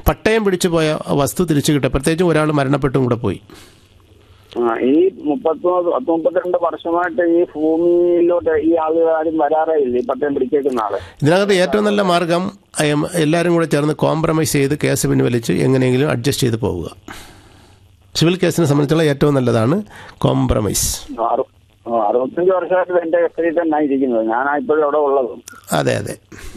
പട്ടയം പിടിച്ചു പോയ വസ്തു തിരിച്ചു കിട്ടുക പ്രത്യേകിച്ചും ഒരാൾ മരണപ്പെട്ടും കൂടെ പോയി ആ ഈ മുപ്പത്തൊന്ന് പത്ത് മുപ്പത്തിരണ്ട് വർഷമായിട്ട് ഈ ഭൂമിയിലോട്ട് ഈ ആളുകൾ ആരും വരാറേ ഇല്ല ഈ പട്ടയം പിടിച്ചേക്കുന്ന ആള് ഇതിനകത്ത് ഏറ്റവും നല്ല മാർഗം അയം- എല്ലാവരും കൂടെ ചേർന്ന് കോംപ്രമൈസ് ചെയ്ത് കേസ് പിൻവലിച്ച് എങ്ങനെയെങ്കിലും അഡ്ജസ്റ്റ് ചെയ്ത് പോവുക സിവിൽ കേസിനെ സംബന്ധിച്ചുള്ള ഏറ്റവും നല്ലതാണ് കോംപ്രമൈസ് അറു- ആ, അറുപത്തഞ്ച് വർഷമായിട്ട് എന്റെ കസ്റ്റഡിയിൽ തന്നെ ഇരിക്കുന്നത് ഞാനാ ഇപ്പോഴും അവിടെ ഉള്ളത് അതെ അതെ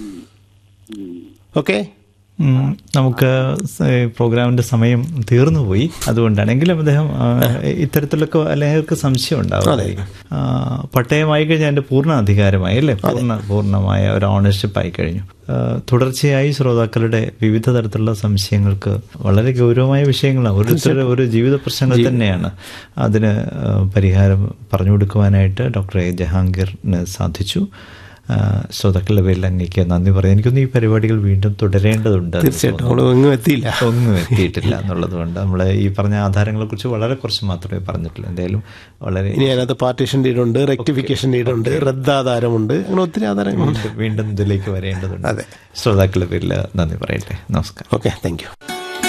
ഓക്കെ ഉം, നമുക്ക് സ- പ്രോഗ്രാമിന്റെ സമയം തീർന്നുപോയി അതുകൊണ്ടാണെങ്കിലും അദ്ദേഹം ആ, ഇത്തരത്തിലൊക്കെ അല്ലെങ്കിൽ സംശയം ഉണ്ടാവും ആ, പട്ടയമായി കഴിഞ്ഞാൽ അതിന്റെ പൂർണ്ണ അധികാരമായി അല്ലേ പൂർണ്ണ പൂർണ്ണമായ ഒരു ഓണർഷിപ്പ് ആയി കഴിഞ്ഞു ആ, തുടർച്ചയായി ശ്രോതാക്കളുടെ വിവിധ തരത്തിലുള്ള സംശയങ്ങൾക്ക് വളരെ ഗൗരവമായ വിഷയങ്ങളാണ് ഓരോരുത്തരുടെ ഒരു ജീവിത പ്രശ്നങ്ങൾ തന്നെയാണ് അതിന് ആ, പരിഹാരം പറഞ്ഞു കൊടുക്കുവാനായിട്ട് ഡോക്ടർ എ ജഹാംഗീറിന് സാധിച്ചു ആ, ശ്രോതാക്കളുടെ പേരിൽ അങ്ങേക്ക് നന്ദി പറയാം എനിക്കൊന്ന് ഈ പരിപാടികൾ വീണ്ടും തുടരേണ്ടതുണ്ട് തീർച്ചയായിട്ടും നമ്മൾ എങ്ങും എത്തിയില്ല ഒന്നും എത്തിയിട്ടില്ല എന്നുള്ളത് കൊണ്ട് നമ്മൾ ഈ പറഞ്ഞ ആധാരങ്ങളെ കുറിച്ച് വളരെ കുറച്ച് മാത്രമേ പറഞ്ഞിട്ടുള്ളൂ എന്തായാലും വളരെ ഇനി അതിനകത്ത് പാർട്ടീഷൻ ഡീഡുണ്ട് റെക്ടിഫിക്കേഷൻ ഡീഡുണ്ട് റദ്ദാധാരമുണ്ട് അങ്ങനെ ഒത്തിരി ആധാരങ്ങളുണ്ട് വീണ്ടും വീണ്ടും ഇതിലേക്ക് വരേണ്ടതുണ്ട് അതെ. ശ്രോതാക്കളുടെ പേരിൽ നന്ദി പറയട്ടെ നമസ്കാരം ഓക്കെ താങ്ക് യു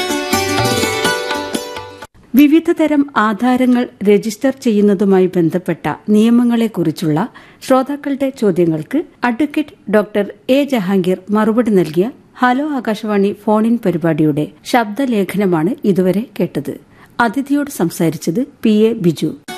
വിവിധ തരം ആധാരങ്ങൾ രജിസ്റ്റർ ചെയ്യുന്നതുമായി ബന്ധപ്പെട്ട നിയമങ്ങളെക്കുറിച്ചുള്ള ശ്രോതാക്കളുടെ ചോദ്യങ്ങൾക്ക് അഡ്വക്കേറ്റ് ഡോക്ടർ എ ജഹാംഗീർ മറുപടി നൽകിയ ഹലോ ആകാശവാണി ഫോൺ ഇൻ പരിപാടിയുടെ ശബ്ദലേഖനമാണ് ഇതുവരെ കേട്ടത് അതിഥിയോട് സംസാരിച്ചത് പി എ ബിജു